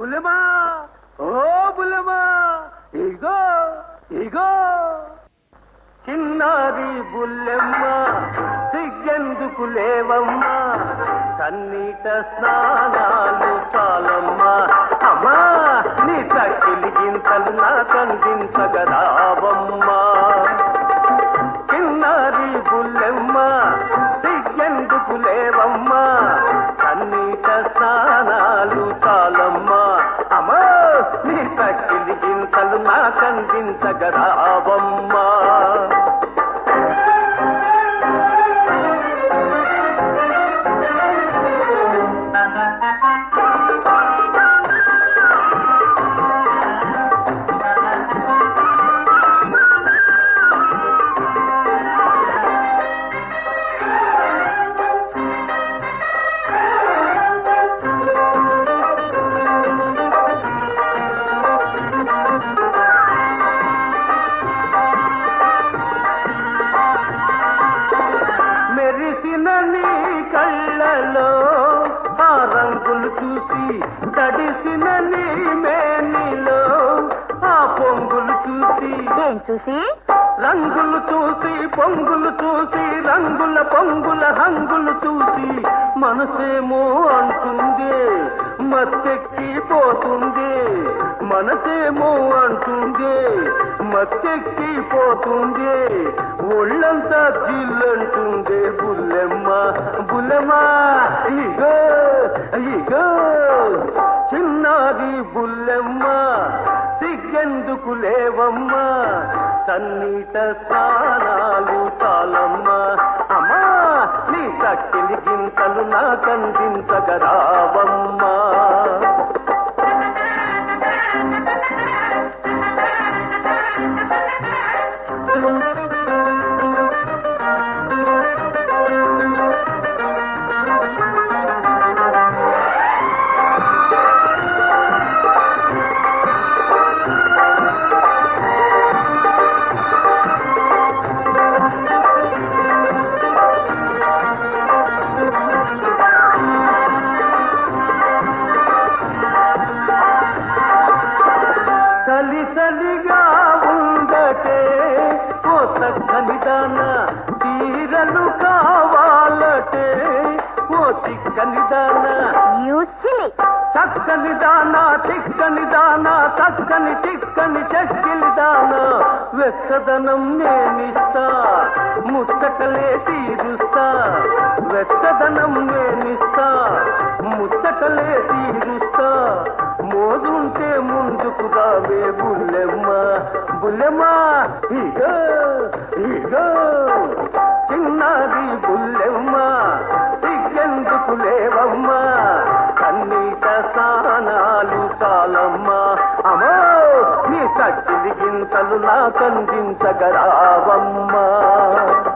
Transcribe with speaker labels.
Speaker 1: బుల్లెమా ఓ బుల్లెమా ఇగో ఇగో చిన్నారి బుల్లెమ్మ సిగ్గెందుకు లేవమ్మా కన్నీట స్నానాలు చాలమ్మా అమ్మా నీ తక్కిలి గింతలు నా కందించగరావమ్మా చిన్నారి బుల్లెమ్మ సిగ్గెందుకు లేవమ్మా కన్నీట స్నానాలు చాలమ్మా అమ్మా నీ తక్కిలి గింతలు నా కందించగరావమ్మా మెరిసిన నీ కళ్ళలో ఆ రంగులు చూసి తడిసిన నీ మేనిలో ఆ పొంగులు చూసి
Speaker 2: ఏం చూసి
Speaker 1: రంగులు చూసి పొంగులు చూసి రంగుల పొంగుల హంగులు చూసి మనసేమో అంటుంది మత్తెక్కి పోతుంది మనసేమో అంటుంది మత్తెక్కి పోతుంది ఒళ్ళంతా జిల్లంటుంది బుల్లెమ్మ బుల్లెమ్మ ఇగో ఇగో చిన్నది బుల్లెమ్మ సిగ్గెందుకు లేవమ్మా సన్నీట స్నానాలు చాలమ్మా అమ్మా నీ తక్కిలి గింతలు నా కందించగరావమ్మా చలి చలిగా ఉండటే ఓ చక్కని దాన చీరలు కావాలటే ఓ చిక్కని దాన
Speaker 2: యూసిలి
Speaker 1: చక్కని దానా చిక్కని దానా చక్కని చిక్కని చెక్కిలి దానా వెచ్చదనం నేనిస్తా ముచ్చటలే తీరుస్తా వెచ్చదనం నేనిస్తా ముచ్చటలే తీరుస్తా మోదుంటే ముందుకు రావే బుల్లెమ్మ బుల్లెమ్మ ఇగో ఇగో చిన్నది బుల్లెమ్మ సిగ్గెందుకు లేవమ్మా కన్నీట స్నానాలు చాలమ్మా అమ్మో నీ చక్కిలి గింతలు నా కందించగరావమ్మా